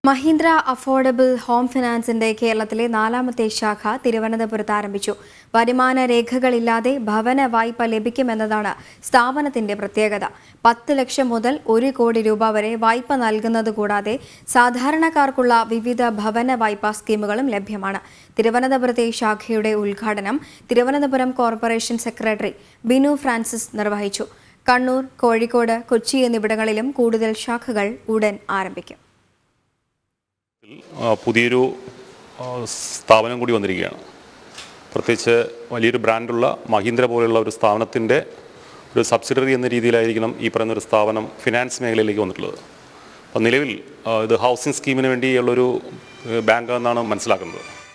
Mahindra affordable home ഫിനാൻസിന്റെ കേരളത്തിലെ നാലാമത്തെ ശാഖ തിരുവനന്തപുരത്ത് ആരംഭിച്ചു വരുമാന രേഖകളില്ലാതെ ഭവന വായ്പ ലഭിക്കുമെന്നതാണ് സ്ഥാപനത്തിന്റെ പ്രത്യേകത പത്ത് ലക്ഷം മുതൽ ഒരു കോടി രൂപ വരെ വായ്പ നൽകുന്നത് കൂടാതെ സാധാരണക്കാർക്കുള്ള വിവിധ ഭവന വായ്പാ സ്കീമുകളും ലഭ്യമാണ് തിരുവനന്തപുരത്തെ ശാഖയുടെ ഉദ്ഘാടനം തിരുവനന്തപുരം കോർപ്പറേഷൻ സെക്രട്ടറി ബിനു ഫ്രാൻസിസ് നിർവഹിച്ചു കണ്ണൂർ കോഴിക്കോട് കൊച്ചി എന്നിവിടങ്ങളിലും കൂടുതൽ ശാഖകൾ ഉടൻ ആരംഭിക്കും ആ, പുതിയൊരു ആ, സ്ഥാപനം കൂടി വന്നിരിക്കുകയാണ് പ്രത്യേകിച്ച് വലിയൊരു ബ്രാൻഡുള്ള മഹീന്ദ്ര പോലെയുള്ള ഒരു സ്ഥാപനത്തിൻ്റെ ഒരു സബ്സിഡറി എന്ന രീതിയിലായിരിക്കണം ഈ പറയുന്ന ഒരു സ്ഥാപനം ഫിനാൻസ് മേഖലയിലേക്ക് വന്നിട്ടുള്ളത് അപ്പോൾ നിലവിൽ ആ, ഇത് ഹൗസിംഗ് സ്കീമിന് വേണ്ടിയുള്ളൊരു ഏഹ്, ബാങ്ക് എന്നാണ് മനസ്സിലാക്കുന്നത്